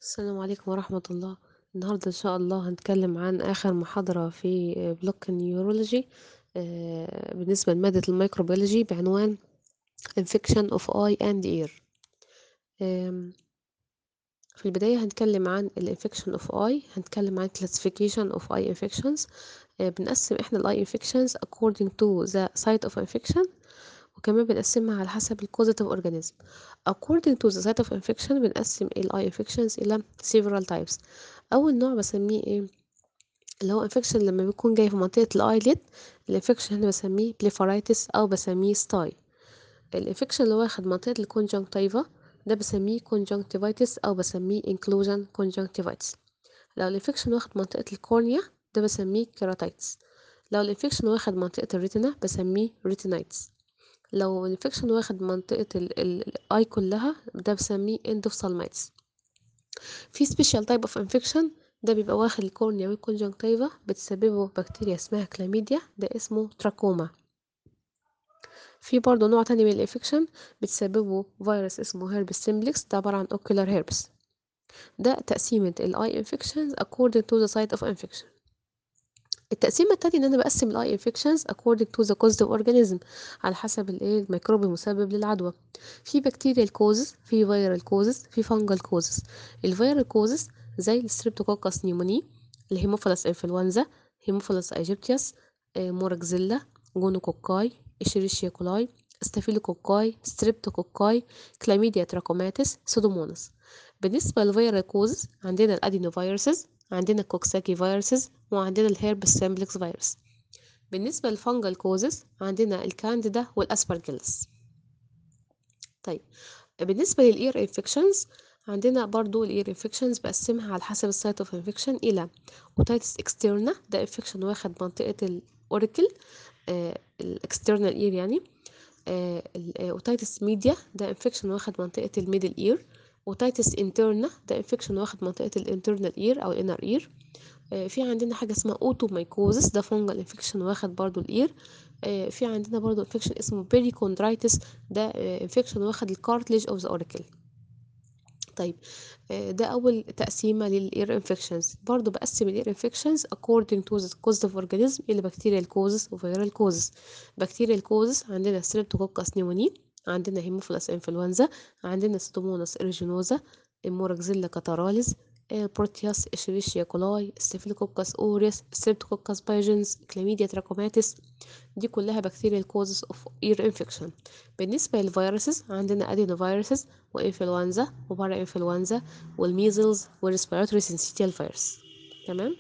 السلام عليكم ورحمة الله النهاردة إن شاء الله هنتكلم عن آخر محاضرة في بلوك النيورولوجي آه، بالنسبة لمادة الميكروبيولوجي بعنوان infection of eye and ear آم، في البداية هنتكلم عن ال infection of eye هنتكلم عن classification of eye infections آه، بنقسم احنا ال eye infections according to the site of infection وكمان بنقسمها على حسب ال causative organism according to the site of infection بنقسم ال eye infections إلى several types أول نوع بسميه ايه اللي هو infection لما بيكون جاي في منطقة الايلid الانفكشن هنا بسميه بليفرايتس أو بسميه ستاي الانفكشن اللي واخد منطقة الكونجنكتيفا ده بسميه conjunctivitis أو بسميه inclusion conjunctivitis لو الانفكشن واخد منطقة الكورنيا ده بسميه كيراتايتس لو الانفكشن واخد منطقة الريتنا بسميه ريتينايتس لو الانفكشن واخد منطقة الاي كلها ده بسميه اندوفسالمايتس في سبيشال تايب اوف انفكشن ده بيبقى واخد الكورنيا والكونجنكتيفا بتسببه بكتيريا اسمها كلاميديا ده اسمه تراكوما في برضه نوع تاني من الانفكشن بتسببه فيروس اسمه هيربس سيمبلكس ده عبارة عن اوكيولار هيربس ده تقسيمة الاي انفكشنز according to the site of infection التقسيمة التانية ان انا بقسم الاي انفكشنز according to the causative organism على حسب الايه الميكروب المسبب للعدوى في بكتيريال كوزز في فيرال كوزز في فانجل كوزز الفيرال كوزز زي الستريبتوكوكس نيموني الهيموفيلس انفلونزا هيموفيلس ايجيبتياس موراكزيلا جونوكوكاي اشيريشيا كولاي ستافيلوكوكاي ستريبتوكوكاي كلاميديا تراكوماتيس سودوموناس بالنسبة للفيرال كوزز عندنا الادينوفيروسز عندنا الكوكساكي فيروسز وعندنا الهيربس سيمبلكس فيروس بالنسبة للفانجل كوزز عندنا الكانديدا والاسبرجيلس طيب بالنسبة للإير انفكشنز عندنا برضو الإير انفكشنز بقسمها على حسب السايت اوف انفكشن إلى اوتيتس اكسترنا ده انفكشن واخد منطقة الأوريكل الاكسترنال اير يعني اوتيتس ميديا ده انفكشن واخد منطقة الميدل اير اوتيتس انترنا ده انفكشن واخد منطقة الانترنال اير او الانر اير في عندنا حاجة اسمها اوتومايكوزس ده فونجل انفكشن واخد برضو الاير في عندنا برضو انفكشن اسمه بيريكوندرايتس ده انفكشن واخد الكارتليج اوف ذا اوريكل طيب ده اول تقسيمه للاير انفكشنز برضو بقسم الاير انفكشنز according to the causative organism الى بكتيريال كوزز وفيرال كوزز بكتيريال كوزز عندنا ستريبتوكوكس نيموني عندنا هيموفيلس انفلونزا عندنا ستوموناس اريجينوزا الموراكزيلا كاتاراليز بروتياس اشيريشيا كولاي ستافيلوكوكس اوريس ستريبتوكوكس بايجنز كلاميديا تراكوماتيس دي كلها بكتيريال كوزز اوف اير انفكشن بالنسبه للفيروسز عندنا ادينوفيروسز وانفلونزا وبارا انفلونزا والميزلز والريسبيراتوري سينسيتيال فيروس تمام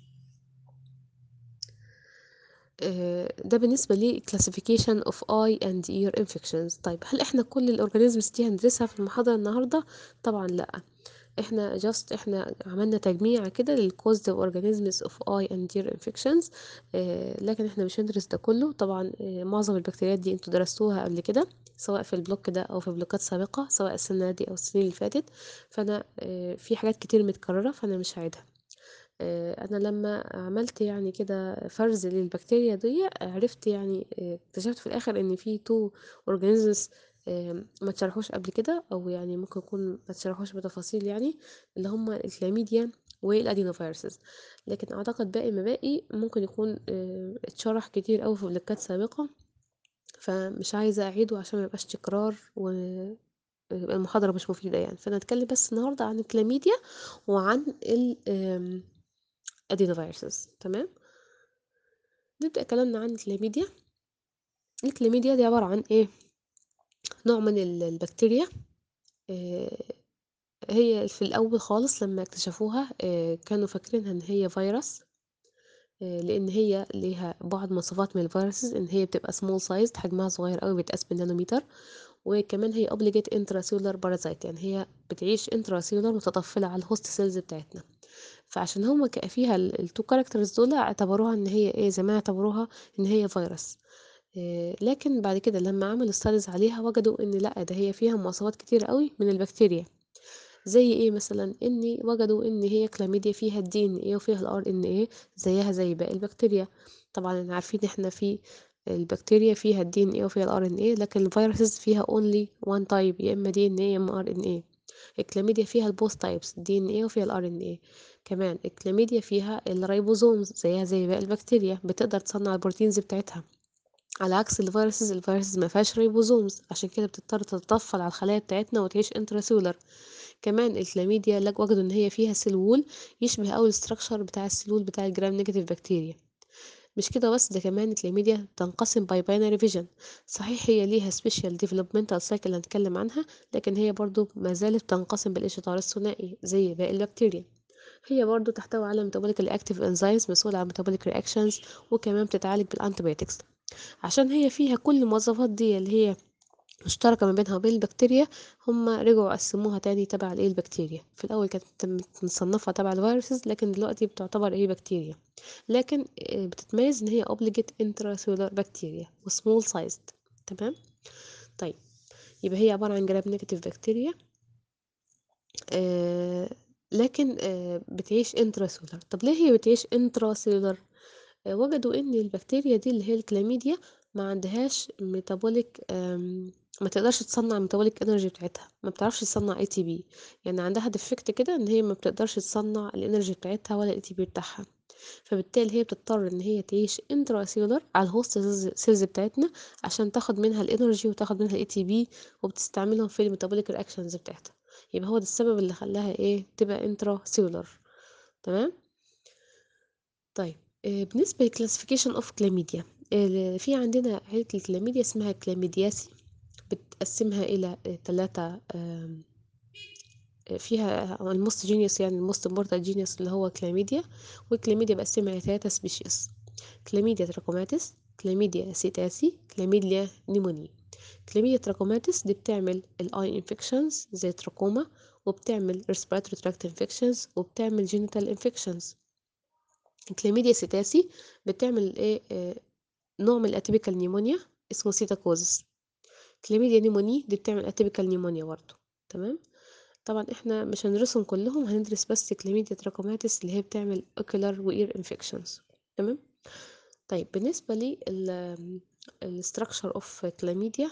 ده بالنسبة لي classification of eye and ear infections طيب هل احنا كل الاورجانيزمز دي هندرسها في المحاضرة النهاردة طبعا لا احنا جاست احنا عملنا تجميع كده للكوزيتيف اورجانيزمز اوف اي اند اير انفكشنز لكن احنا مش هندرس ده كله طبعا آه معظم البكتيريات دي انتوا درستوها قبل كده سواء في البلوك ده او في بلوكات سابقة سواء السنة دي او السنين اللي فاتت فانا آه في حاجات كتير متكررة فانا مش هعيدها انا لما عملت يعني كده فرز للبكتيريا دي عرفت يعني اكتشفت في الاخر ان في تو اورجانيزمز ما اتشرحوش قبل كده او يعني ممكن يكون ما اتشرحوش بتفاصيل يعني اللي هم الكلاميديا والادينوفيروسز لكن اعتقد باقي ما باقي ممكن يكون اتشرح كتير قوي في بلوكات سابقة فمش عايزة اعيده عشان ما يبقاش تكرار و المحاضرة مش مفيدة يعني فانا هتكلم بس النهاردة عن الكلاميديا وعن ال ادينوفيروسز تمام نبدأ كلامنا عن الكلاميديا الكلاميديا دي عبارة عن ايه نوع من البكتيريا آه هي في الأول خالص لما اكتشفوها آه كانوا فاكرينها ان هي فيروس آه لان هي ليها بعض مواصفات من الفيروسز ان هي بتبقى سمول سايز حجمها صغير قوي بيتقاس بالنانومتر وكمان هي obligate intracellular parasite يعني هي بتعيش intracellular متطفلة على الهوست سيلز بتاعتنا فعشان هما فيها التو كاركترز دول اعتبروها ان هي ايه زمان اعتبروها ان هي فيروس إيه لكن بعد كده لما عملوا ستاديز عليها وجدوا ان لا ده هي فيها مواصفات كتير قوي من البكتيريا زي ايه مثلا ان وجدوا ان هي كلاميديا فيها الدي ان ايه وفيها الار ان ايه زيها زي باقي البكتيريا طبعا عارفين احنا في البكتيريا فيها الدي ان ايه وفيها الار ان ايه لكن الفيروسز فيها اونلي وان تايب يا اما دي ان ايه يا اما ار ان ايه الكلاميديا فيها البوث تايبس الدي ان ايه وفيها الار ان ايه كمان الكلاميديا فيها الريبوزومز زيها زي باقي البكتيريا بتقدر تصنع البروتينز بتاعتها على عكس الفيروسز الفيروسز ما فيهاش ريبوزومز عشان كده بتضطر تتطفل على الخلايا بتاعتنا وتعيش انتراسيولر كمان الكلاميديا لك وجدوا ان هي فيها سيل وول يشبه اوي الستراكشر بتاع السيلول بتاع الجرام نيجاتيف بكتيريا مش كده بس ده كمان الكلاميديا تنقسم باي باينري فيجن صحيح هي ليها سبيشال ديفلوبمنتال سايكل هنتكلم عنها لكن هي برضو ما زالت تنقسم بالاشتار الثنائي زي باقي البكتيريا هي برضو تحتوي على ميتابوليكال اكتيف انزيمز مسؤولة عن ميتابوليك رياكشنز وكمان بتتعالج بالانتيبيوتكس عشان هي فيها كل المواصفات دي اللي هي مشتركة ما بينها وبين البكتيريا هما رجعوا قسموها تاني تبع الايه البكتيريا في الأول كانت مصنفة تبع الفيروسز لكن دلوقتي بتعتبر ايه بكتيريا لكن آه، بتتميز ان هي obligate intracellular بكتيريا وسمول sized تمام طيب يبقى هي عبارة عن جرام نيجاتيف بكتيريا آه لكن آه بتعيش intracellular طب ليه هي بتعيش intracellular آه، وجدوا ان البكتيريا دي اللي هي الكلاميديا ما عندهاش ميتابوليك ما تقدرش تصنع ميتابوليك انرجي بتاعتها ما بتعرفش تصنع اي تي بي يعني عندها ديفكت كده ان هي ما بتقدرش تصنع الانرجي بتاعتها ولا الاي تي بي بتاعها فبالتالي هي بتضطر ان هي تعيش انتراسيلولر على الهوست سيلز بتاعتنا عشان تاخد منها الانرجي وتاخد منها الاي تي بي وبتستعملهم في الميتابوليك رياكشنز بتاعتها يبقى هو ده السبب اللي خلاها ايه تبقى انتراسيلولر تمام طيب آه، بالنسبة للكلاسيفيكيشن اوف كلاميديا في عندنا عيلة الكلاميديا اسمها كلاميدياسي بتقسمها إلى ثلاثة فيها الموست جينيوس يعني الموست امبورتنت جينيوس اللي هو كلاميديا والكلاميديا بقسمها إلى ثلاثة سبيشيز كلاميديا تراكوماتيس كلاميديا سيتاسي كلاميديا نيموني كلاميديا تراكوماتيس دي بتعمل الاي انفكشنز زي التراكوما وبتعمل respiratory tract infections وبتعمل genital infections كلاميديا سيتاسي بتعمل ايه آه، نوع من الاتيبيكال نيمونيا اسمه سيتاكوزس كلاميديا نيموني دي بتعمل اتيبيكال نيمونيا برضه تمام طبعا احنا مش هندرسهم كلهم هندرس بس كلاميديا تراكوماتيس اللي هي بتعمل اوكولار واير انفكشنز تمام طيب بالنسبه لي الستراكشر اوف كلاميديا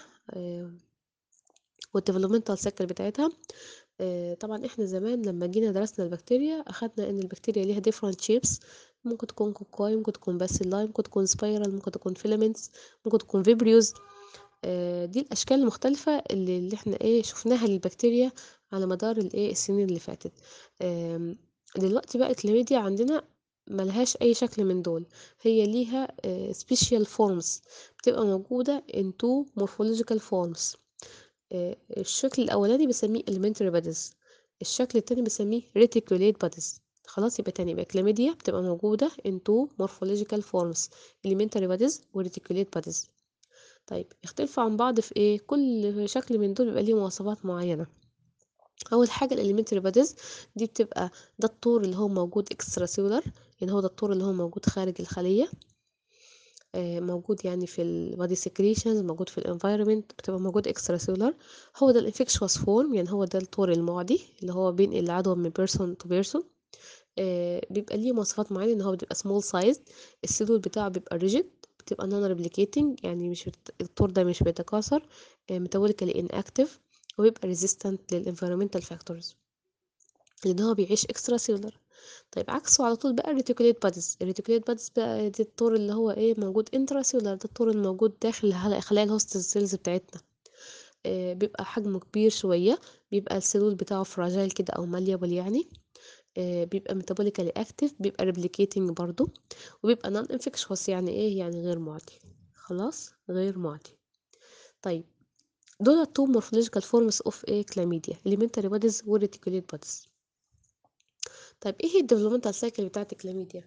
والديفلوبمنتال سايكل بتاعتها آه، طبعا احنا زمان لما جينا درسنا البكتيريا اخدنا ان البكتيريا ليها different shapes ممكن تكون كوكاي ممكن تكون باسيلاي ممكن تكون سبايرال ممكن تكون فيلامنتس ممكن تكون فيبريوز آه، دي الاشكال المختلفه اللي, اللي احنا ايه شفناها للبكتيريا على مدار الايه السنين اللي فاتت آم، دلوقتي بقى الكلاميديا عندنا ملهاش اي شكل من دول هي ليها سبيشال فورمز بتبقى موجوده in two morphological forms آه، الشكل الأولاني بسميه elementary bodies الشكل التاني بسميه reticulate bodies خلاص يبقى تاني يبقى chlamydia بتبقى موجودة in two morphological forms elementary bodies و reticulate bodies طيب يختلفوا عن بعض في ايه كل شكل من دول بيبقى ليه مواصفات معينة اول حاجه الاليمنتري باديز دي بتبقى ده الطور اللي هو موجود اكسترا سيلولر يعني هو ده الطور اللي هو موجود خارج الخليه آه، موجود يعني في البادي سكريشنز موجود في الانفايرمنت بتبقى موجود اكسترا سيلولر هو ده الانفكشوس فورم يعني هو ده الطور المعدي اللي هو بينقل العدوى من بيرسون تو بيرسون بيبقى ليه مواصفات معينه ان هو بيبقى سمول سايز السيلول بتاعه بيبقى ريجيد بتبقى نون ريبليكيتنج يعني مش بت... الطور ده مش بيتكاثر ميتابوليكالي ان اكتف وبيبقى ريزيستنت للانفيرومنتال فاكتورز لان هو بيعيش اكسترا سيلولر طيب عكسه على طول بقى الريتيكوليت بادز الريتيكوليت بادز بقى دي الطور اللي هو ايه موجود انترا سيلولر ده الطور الموجود داخل هلا- خلايا الهوست سيلز بتاعتنا آه بيبقى حجمه كبير شوية بيبقى السيلول بتاعه فراجايل كده او ماليابل يعني آه بيبقى ميتابوليكالي اكتف بيبقى ريبليكيتنج برضو وبيبقى نون انفكشوس يعني ايه يعني غير معدي خلاص غير معدي طيب دول تو morphological forms of ايه chlamydia elementary bodies و reticulate bodies طيب ايه هي الديفلوبمنتال سايكل بتاعت الكلاميديا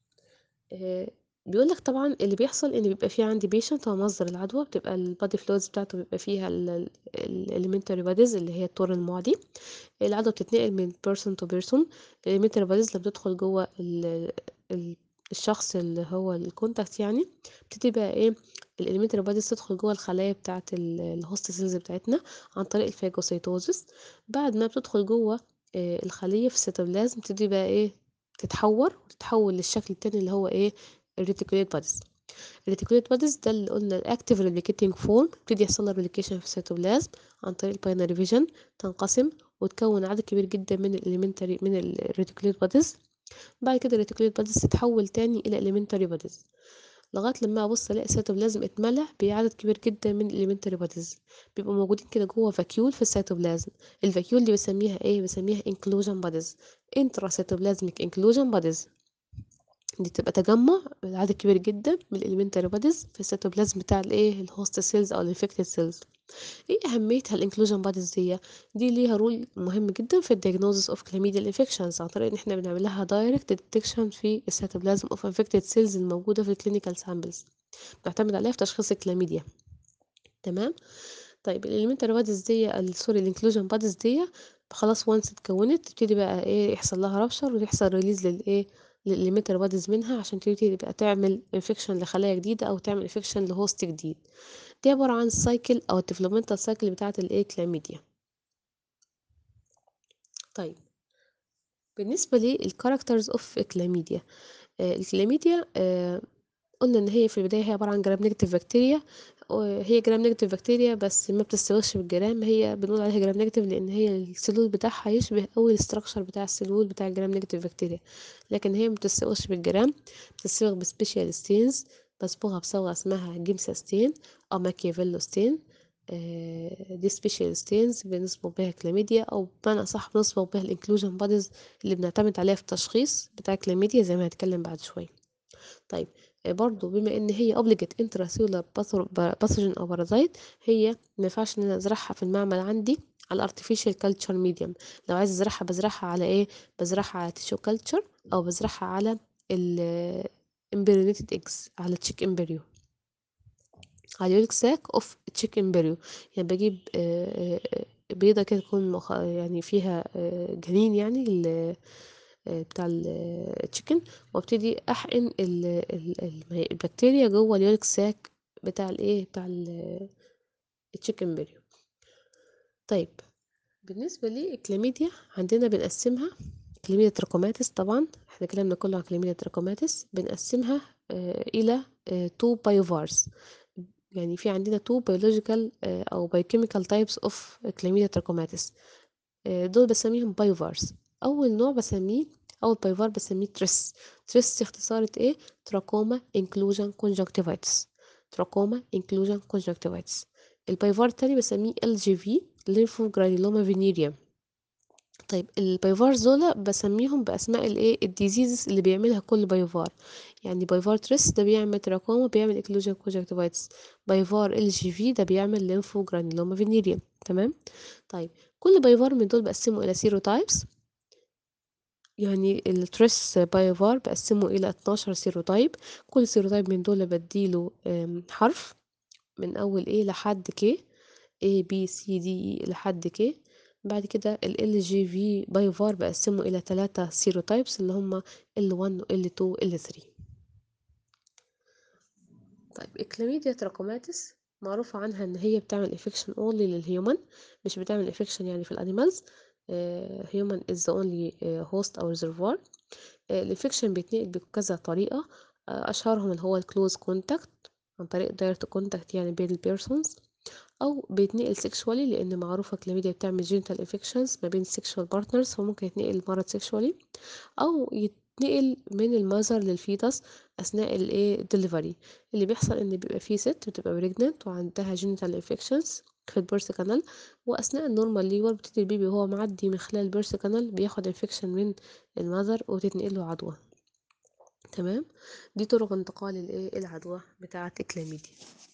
آه بيقول لك طبعا اللي بيحصل ان بيبقى في عندي بيشنت هو مصدر العدوى بتبقى البادي فلويدز بتاعته بيبقى فيها الاليمنتري باديز اللي هي الطور المعدي العدوى بتتنقل من بيرسون تو بيرسون الاليمنتري باديز اللي بتدخل جوه ال ال الشخص اللي هو الكونتاكت يعني بتبتدي بقى ايه الاليمنتري باديز تدخل جوه الخلايا بتاعه الهوست سيلز بتاعتنا عن طريق الفاجوسيتوزس بعد ما بتدخل جوه آه، الخلية في السيتوبلازم تبتدي بقى ايه تتحور وتتحول للشكل التاني اللي هو ايه الريتيكوليت باديز الريتيكوليت باديز ده اللي قلنا الاكتيف ريبليكيتنج فورم بيبتدي يحصل له ريبليكيشن في السيتوبلازم عن طريق الباينري فيجن تنقسم وتكون عدد كبير جدا من الاليمنتري من الريتيكوليت بوديز بعد كده الريتيكوليت بوديز تتحول تاني الى اليمنتري بوديز لغايه لما ابص الاقي السيتوبلازم اتملى بعدد كبير جدا من الاليمنتري بوديز بيبقوا موجودين كده جوه فاكيول في السيتوبلازم الفاكيول دي بسميها ايه بسميها انكلوجن بوديز انترا سيتوبلازميك انكلوجن بوديز دي تبقى تجمع عدد كبير جدا من الاليمنتري بوديز في السيتوبلازم بتاع الايه الهوست سيلز او الانفكتد سيلز ايه اهميتها الانكلوجن بوديز دي دي ليها رول مهم جدا في الدياجنوزس اوف كلاميديال انفكشنز عن طريق ان احنا بنعمل لها دايركت ديتكشن في السيتوبلازم اوف انفكتد سيلز الموجوده في الكلينيكال سامبلز بنعتمد عليها في تشخيص الكلاميديا تمام طيب الاليمنتري بوديز دي سوري الانكلوجن بوديز دي خلاص وانس اتكونت تبتدي بقى ايه يحصل لها رابشر ويحصل ريليز للايه للاليمنتري بوديز منها عشان تبتدي بقى تعمل انفكشن لخلايا جديده او تعمل انفكشن لهوست جديد دي عباره عن السايكل او الديفلوبمنتال سايكل بتاعه الايه كلاميديا طيب بالنسبه للكاركترز اوف كلاميديا الكلاميديا آه قلنا ان هي في البدايه هي عباره عن جرام نيجاتيف بكتيريا هي جرام نيجاتيف بكتيريا بس ما بتستويش بالجرام هي بنقول عليها جرام نيجاتيف لان هي السلول بتاعها يشبه قوي الاستراكشر بتاع السلول بتاع الجرام نيجاتيف بكتيريا لكن هي ما بتستويش بالجرام بتتصبغ بسبيشال ستينز بصبغها بصبغه اسمها جيمسا ستين او ماكيافيلو ستين آه دي سبيشال ستينز بنصبغ بيها كلاميديا او بمعنى اصح بنصبغ بيها الانكلوجن بوديز اللي بنعتمد عليها في التشخيص بتاع كلاميديا زي ما هنتكلم بعد شويه طيب برضو بما ان هي obligate intracellular pathogen او بارازايت هي ما ينفعش ان انا ازرعها في المعمل عندي على artificial culture medium لو عايز ازرعها بزرعها على ايه بزرعها على tissue culture او بزرعها على ال embryonated eggs على chick embryo على يولك ساك اوف تشيك امبريو يعني بجيب بيضة كده تكون مخ... يعني فيها جنين يعني بتاع التشيكن وابتدي احقن ال ال البكتيريا جوه اليولك ساك بتاع الايه بتاع التشيكن بريو طيب بالنسبه للكلاميديا عندنا بنقسمها كلاميديا تراكوماتيس طبعا احنا كلامنا كله عن كلاميديا تراكوماتيس بنقسمها آه الى تو بايوفارس يعني في عندنا تو بيولوجيكال او بايوكيميكال تايبس اوف كلاميديا تراكوماتيس دول بسميهم بايوفارس اول نوع بسميه اول بايفار بسميه تريس تريس اختصارة ايه تراكوما انكلوجن كونجكتيفايتس تراكوما انكلوجن كونجكتيفايتس البايفار التاني بسميه ال جي في لينفو جرانيلوما فينيريا طيب البايفار دول بسميهم باسماء الايه الديزيزز اللي بيعملها كل بايفار يعني بايفار تريس ده بيعمل تراكوما بيعمل انكلوجن كونجكتيفايتس بايفار ال جي في ده بيعمل لينفو جرانيلوما فينيريا تمام طيب كل بايفار من دول بقسمه الى سيروتايبس يعني التريس بايوفار بقسمه إلى 12 سيروتايب كل سيروتايب من دول بديله حرف من أول A لحد K A B C D E لحد K بعد كده ال LGV بايوفار بقسمه إلى تلاتة سيروتايبس اللي هما L1 و L2 و L3 طيب الكلاميديا تراكوماتيس معروفة عنها إن هي بتعمل انفكشن اونلي للهيومن مش بتعمل انفكشن يعني في الانيمالز human is the only host أو reservoir الانفكشن بيتنقل بكذا طريقة أشهرهم اللي هو الكلوز كونتاكت عن طريق دايركت كونتاكت يعني بين البيرسونز أو بيتنقل سيكشوالي لأن معروفة كلاميديا بتعمل جينيتال انفكشنز ما بين سيكشوال بارتنرز فممكن يتنقل المرض سيكشوالي أو يتنقل من المذر للفيتس أثناء الايه الدليفري اللي بيحصل إن بيبقى فيه ست بتبقى بريجننت وعندها جينيتال انفكشنز في البيرث كانال واثناء النورمال ليبر بتبتدي البيبي وهو معدي من خلال البيرث كانال بياخد انفكشن من المذر وتتنقل له عدوى تمام دي طرق انتقال الايه العدوى بتاعه الكلاميديا